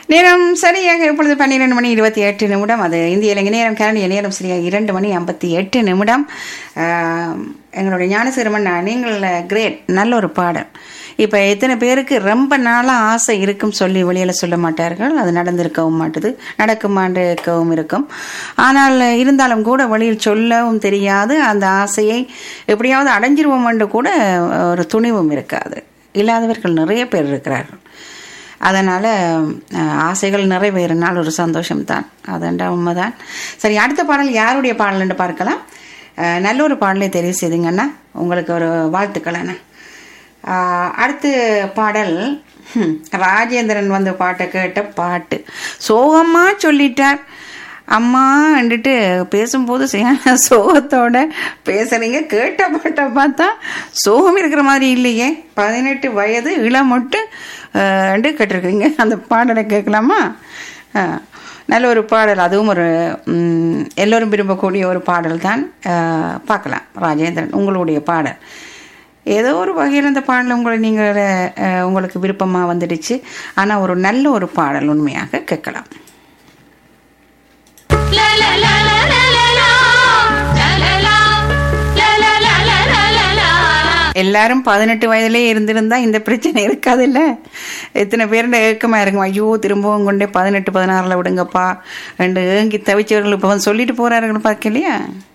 நேரம் சரியாக இப்பொழுது பன்னிரெண்டு மணி இருபத்தி எட்டு நிமிடம் அது இந்திய இலங்கை நேரம் கரண்டிய நேரம் சரியாக இரண்டு மணி ஐம்பத்தி எட்டு நிமிடம் ஆஹ், எங்களுடைய ஞானசிறுமன் நீங்கள் கிரேட் நல்ல ஒரு பாடல் இப்போ எத்தனை பேருக்கு ரொம்ப நாளாக ஆசை இருக்கும் சொல்லி வெளியில் சொல்ல மாட்டார்கள் அது நடந்திருக்கவும் மாட்டுது நடக்குமாண்டிருக்கவும் இருக்கும் ஆனால் இருந்தாலும் கூட வெளியில் சொல்லவும் தெரியாது அந்த ஆசையை எப்படியாவது அடைஞ்சிருவோம் என்று கூட ஒரு துணிவும் இருக்காது இல்லாதவர்கள் நிறைய பேர் இருக்கிறார்கள் அதனால் ஆசைகள் நிறைவேறினால் ஒரு சந்தோஷம்தான் அதுண்டா உண்மைதான் சரி அடுத்த பாடல் யாருடைய பாடல்னு பார்க்கலாம் அஹ், நல்ல ஒரு பாடலை தெரிவு செய்துங்கன்னா உங்களுக்கு ஒரு வாழ்த்துக்கள் அண்ணா அஹ், அடுத்த பாடல் ஹம், ராஜேந்திரன் வந்து பாட்டை கேட்ட பாட்டு சோகமாக சொல்லிட்டார் அம்மா வந்துட்டு பேசும்போது சரியான சோகத்தோட பேசுறீங்க கேட்ட பாட்டை பார்த்தா சோகம் இருக்கிற மாதிரி இல்லையே பதினெட்டு வயது இளமொட்டு அண்டு கேட்டிருக்கீங்க அந்த பாடலை கேட்கலாமா ஆ, நல்ல ஒரு பாடல் அதுவும் ஒரு ம், எல்லோரும் விரும்பக்கூடிய ஒரு பாடல் தான் ஆ, பார்க்கலாம் ராஜேந்திரன் உங்களுடைய பாடல் ஏதோ ஒரு வகையில் அந்த பாடல் உங்களை நீங்கள் அஹ், உங்களுக்கு விருப்பமாக வந்துடுச்சு ஆனால் ஒரு நல்ல ஒரு பாடல் உண்மையாக கேட்கலாம் La la la la la la la. La la la. La la la la la la la. எல்லாரும் பதினெட்டு வயதிலே இருந்திருந்தா இந்த பிரச்சனை இருக்காதுல்ல எத்தனை பேருண்ட ஏக்கமாக இருக்கும் ஐயோ திரும்பவும் கொண்டே பதினெட்டு பதினாறில் விடுங்கப்பா ரெண்டு ஏங்கி தவிச்சவர்கள் இப்போ வந்து சொல்லிட்டு போகிறார்கள் பார்க்கலையா